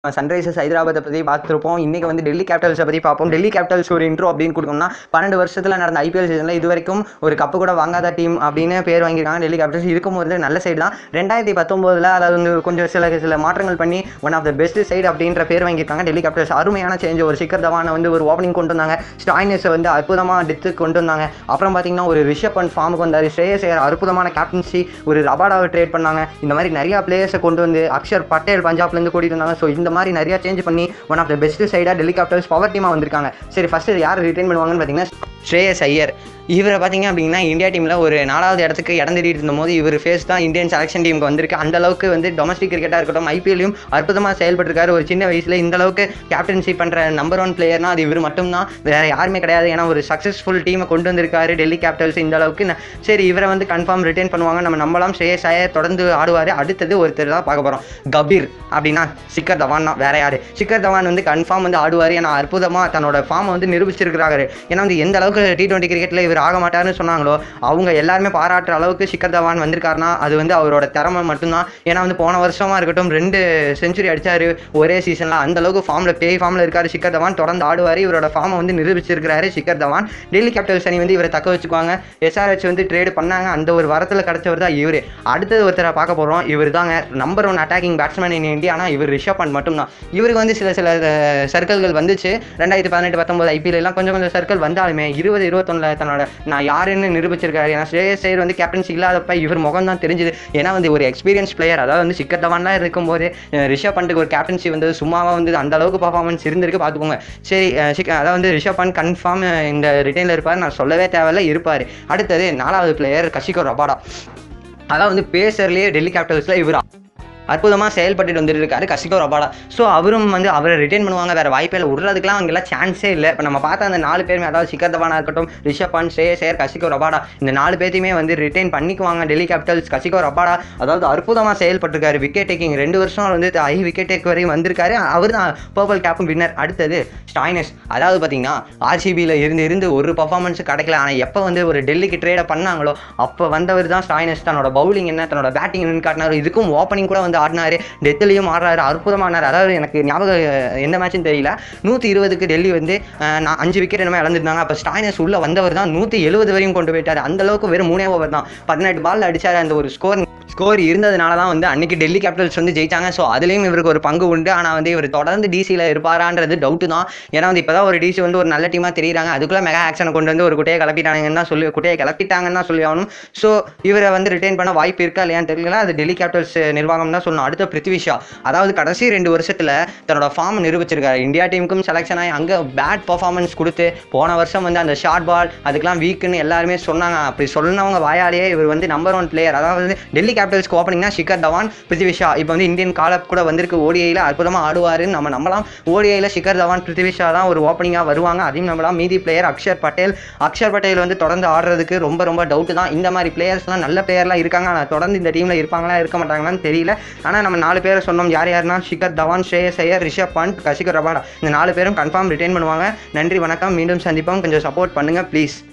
Sunrisers ஹைதராபாத்தை பற்றி பார்த்துருப்போம் இன்றைக்கி வந்து டெல்லி கேபிட்டல்ஸை பற்றி பார்ப்போம் டெல்லி கேபிட்டல்ஸ் ஒரு இன்ட்ரோ அப்படின்னு கொடுக்கணும்னா பன்னெண்டு வருஷத்தில் நடந்த ஐபிஎல் சீசனில் இது வரைக்கும் ஒரு கப்பு கூட வாங்காத டீம் அப்படின்னு பேர் வாங்கியிருக்காங்க டெல்லி கேபிட்டல்ஸ் இருக்கும் போது நல்ல சைடு தான் ரெண்டாயிரத்தி பத்தொம்போதில் அதாவது வந்து கொஞ்சம் சில சில மாற்றங்கள் பண்ணி one of the best side அப்படின்ற பேர் வாங்கியிருக்காங்க டெல்லி கேபிட்டல்ஸ் அருமையான சேஞ்ச் ஒரு சிக்கர் தவானை வந்து ஒரு ஓப்பனிங் கொண்டு வந்தாங்க ஸ்டாயினஸை வந்து அற்புதமாக டித்து கொண்டு வந்தாங்க அப்புறம் பார்த்தீங்கன்னா ஒரு ரிஷப் பண்ட் ஃபார்முக்கு வந்தார் ஸ்ரேயஸ் ஐயர் அற்புதமான கேப்டன்சி ஒரு ரபாடாவை ட்ரேட் பண்ணாங்க இந்த மாதிரி நிறையா பிளேயர்ஸை கொண்டு வந்து அக்ஷர் பட்டேல் பஞ்சாப்லேருந்து கூட்டிட்டு வந்தாங்க ஸோ இந்த மாதிரி நிறையா சேஞ்ச் பண்ணி ஒன் ஆஃப் த பெஸ்ட் சைடாக டெல்லி கேபிட்டல்ஸ் பவர் டீமாக வந்திருக்காங்க சரி ஃபஸ்ட்டு யார் ரிட்டைன் பண்ணுவாங்கன்னு பார்த்தீங்கன்னா ஸ்ரேயஸ் ஐயர் இவரை பார்த்தீங்க அப்படின்னா இந்தியா டீமில் ஒரு நாலாவது இடத்துக்கு இடம் தேடிட்டு இருந்தபோது இவர் ஃபேஸ் தான் இந்தியன் செலக்ஷன் டீமுக்கு வந்திருக்கு அந்த அளவுக்கு வந்து டொமஸ்டிக் கிரிக்கெட்டாக இருக்கட்டும் ஐபிஎல்லையும் அற்புதமாக செயல்பட்டிருக்காரு ஒரு சின்ன வயசில் இந்த அளவுக்கு கேப்டன்சி பண்ணுற நம்பர் ஒன் பிளேயர்னா அது இவர் மட்டும்தான் வேறு யாருமே கிடையாது ஏன்னா ஒரு சக்ஸஸ்ஃபுல் டீமை கொண்டு வந்திருக்காரு டெல்லி கேபிட்டல்ஸ் இந்த அளவுக்கு ந- சரி இவரை வந்து கன்ஃபார்ம் ரிட்டைன் பண்ணுவாங்க நம்ம நம்பலாம் ஸ்ரேயஸ் ஐயர் தொடர்ந்து ஆடுவார் அடுத்தது ஒருத்தர் தான் பார்க்க போகிறோம் கபீர் அப்படின்னா சிக்கர் தவான் தான் வேற யார் சிக்கர் தவான் வந்து கன்ஃபார்ம் வந்து ஆடுவார் ஏன்னா அற்புதமாக தன்னோட ஃபார்மை வந்து நிரூபிச்சிருக்கிறாரு ஏன்னா வந்து எந்த அளவுக்கு டி டுவெண்ட்டி கிரிக்கெட்டில் இவர் ஆக மாட்டாருன்னு சொன்னாங்களோ அவங்க எல்லாருமே பாராட்டுற அளவுக்கு சிக்கர் தவான் வந்திருக்காருன்னா அது வந்து அவரோட திறமை மட்டும்தான் ஏன்னா வந்து போன வருஷமா இருக்கட்டும் ரெண்டு செஞ்சுரி அடிச்சாரு ஒரே சீசனில் அந்த அளவுக்கு ஃபார்மில் பேய் ஃபார்மில் இருக்காரு சிக்கர் தவான் தொடர்ந்து ஆடுவார் இவரோட ஃபார்மை வந்து நிரூபிச்சிருக்கிறாரு சிக்கர் தவான் டெல்லி கேபிட்டல்ஸ் அணி வந்து இவரை தக்க வச்சுக்குவாங்க எஸ்ஆர்ஹெச் வந்து ட்ரேடு பண்ணாங்க அந்த ஒரு வரத்தில் கிடைச்சவர் தான் இவர் அடுத்தது ஒருத்தரை பார்க்க போகிறோம் இவர் தாங்க number one attacking batsman in India ஆனால் இவர் ரிஷப் பண்ட் மட்டும்தான் இவருக்கு வந்து சில சில சர்க்கிள்கள் வந்துச்சு ரெண்டாயிரத்தி பதினெட்டு பத்தொம்பது ஐபிஎல் எல்லாம் கொஞ்சம் கொஞ்சம் சர்க்கிள் வந்தாலுமே இருபது இருபத்தொன்னில் தன்னோட நான் யாருன்னு நிரூபிச்சிருக்காரு ஏன்னா ஸ்ரேயஸ் ஐயர் வந்து கேப்டன்சி இல்லாதப்ப இவர் முகம் தான் தெரிஞ்சுது ஏன்னா வந்து ஒரு எக்ஸ்பீரியன்ஸ் பிளேயர் அதாவது வந்து சிக்கர் தவான்லாம் இருக்கும்போது அஹ், ரிஷப் பண்ட்டுக்கு ஒரு கேப்டன்சி வந்து சும்மாவாக வந்து அந்த அளவுக்கு பர்ஃபார்மன்ஸ் இருந்திருக்கு பார்த்துக்கோங்க சரி அஹ், சிக்க அதாவது வந்து ரிஷப் பண்ட் கன்ஃபார்ம் இந்த ரிட்டைனில் இருப்பார் நான் சொல்லவே தேவையில்ல இருப்பார் அடுத்தது நாலாவது பிளேயர் கஷிகோ ரபாடா அதான் வந்து பேசர்லேயே டெல்லி கேபிட்டல்ஸில் இவர் அற்புதமாக செயல்பட்டு வந்துட்டு இருக்காரு கசிகோ ரபாடா ஸோ அவரும் வந்து அவரை ரிட்டைன் பண்ணுவாங்க வேறு வாய்ப்பே இல்லை விடுறதுக்குலாம் அங்கெல்லாம் சான்ஸே இல்லை இப்போ நம்ம பார்த்த அந்த நாலு பேருமே அதாவது சிக்கர் தவானா இருக்கட்டும் ரிஷப் பண்ட் ஸ்ரேயஸ் சேர் கசிகோ ரபாடா இந்த நாலு பேர்த்தையுமே வந்து ரிட்டைன் பண்ணிக்குவாங்க டெல்லி கேபிட்டல்ஸ் கசிகோ ரபாடா அதாவது அற்புதமாக செயல்பட்டிருக்காரு விக்கெட் டேக்கிங் ரெண்டு வருஷம் வந்து ஐ விக்கெட் டேக் வரையும் வந்திருக்காரு அவர் தான் பர்பிள் கேப்பும் வின்னர் அடுத்தது ஸ்டாய்னஸ் அதாவது பார்த்தீங்கன்னா ஆர்சிபியில் இருந்து இருந்து ஒரு பர்ஃபார்மன்ஸ் கிடைக்கல ஆனால் எப்போ வந்து ஒரு டெல்லிக்கு ட்ரேடை பண்ணாங்களோ அப்போ வந்தவர் தான் ஸ்டாய்னஸ் தன்னோட பவுலிங் என்ன தன்னோட பேட்டிங் என்னன்னு காட்டினார் இதுக்கும் ஓப்பனிங் கூட வந்து ஆடினாரு டெத்துலையும் ஆடுறாரு அற்புதமானார் அதாவது எனக்கு ஞாபகம் அஹ், எந்த மேட்ச்னு தெரியல நூற்றி இருபதுக்கு டெல்லி வந்து அஹ், நான் அஞ்சு விக்கெட் என்னமே இழந்திருந்தாங்க அப்போ ஸ்டாய்னஸ் உள்ள வந்தவர் தான் நூற்றி எழுபது வரையும் கொண்டு போயிட்டார் அந்த அளவுக்கு வெறும் மூணே ஓவர் தான் பதினெட்டு பால் அடிச்சார் அந்த ஒரு ஸ்கோர் ஸ்கோர் இருந்ததுனால தான் வந்து அன்னைக்கு டெல்லி கேபிட்டல்ஸ் வந்து ஜெயிச்சாங்க ஸோ அதுலேயும் இவருக்கு ஒரு பங்கு உண்டு ஆனால் வந்து இவர் தொடர்ந்து டிசியில் இருப்பாரான்றது டவுட்டு தான் ஏன்னா வந்து இப்போ தான் ஒரு டிசி வந்து ஒரு நல்ல டீமாக தெரியுறாங்க அதுக்குள்ளே மெகா ஆக்ஷனை கொண்டு வந்து ஒரு குட்டையை கிளப்பிட்டாங்கன்னு தான் சொல்லி குட்டையை கிளப்பிட்டாங்கன்னு தான் சொல்லி ஆகணும் ஸோ இவரை வந்து ரிட்டைன் பண்ண வாய்ப்பு இருக்கா இல்லையான்னு தெரியல அது டெல்லி கேபிட்டல்ஸ் நிர்வாகம் தான் சொல்லணும் அடுத்த பிருத்வி ஷா அதாவது கடைசி ரெண்டு வருஷத்தில் தன்னோட ஃபார்ம் நிரூபிச்சிருக்காரு இந்தியா டீமுக்கும் செலெக்ஷன் ஆகி அங்கே பேட் பர்ஃபார்மன்ஸ் கொடுத்து போன வருஷம் வந்து அந்த ஷார்ட் பால் அதுக்கெல்லாம் வீக்குன்னு எல்லாருமே சொன்னாங்க அப்படி சொன்னவங்க வாயாலேயே இவர் வந்து நம்பர் ஒன் பிளேயர் அதாவது டெல்லி கேபிட்டல்ஸ்க்கு ஓப்பனிங்னா ஷிகர் தவான் பிருத்திவி ஷா இப்போ வந்து இந்தியன் காலப் கூட வந்திருக்கு ஓடிஐயில் அற்புதமாக ஆடுவாருன்னு நம்ம நம்பலாம் ஓடிஐயில் ஷிகர் தவான் பிருத்திவி ஷா தான் ஒரு ஓப்பனிங்காக வருவாங்க அதையும் நம்பலாம் மீதி பிளேயர் அக்ஷர் பட்டேல் அக்ஷர் பட்டேல் வந்து தொடர்ந்து ஆடுறதுக்கு ரொம்ப ரொம்ப டவுட்டு தான் இந்த மாதிரி பிளேயர்ஸ்லாம் நல்ல பிளேயர்லாம் இருக்காங்க ஆனால் தொடர்ந்து இந்த டீமில் இருப்பாங்களா இருக்க மாட்டாங்களான்னு தெரியல ஆனால் நம்ம நாலு பேரை சொன்னோம் யார் யாருன்னா ஷிகர் தவான் ஸ்ரேயஸ் ஐயர் ரிஷப் பண்ட் கசிகர் ரபாடா இந்த நாலு பேரும் கன்ஃபார்ம் ரிட்டைன் பண்ணுவாங்க நன்றி வணக்கம் மீண்டும் சந்திப்போம் கொஞ்சம் சப்போர்ட் பண்ணுங்கள் ப்ளீஸ்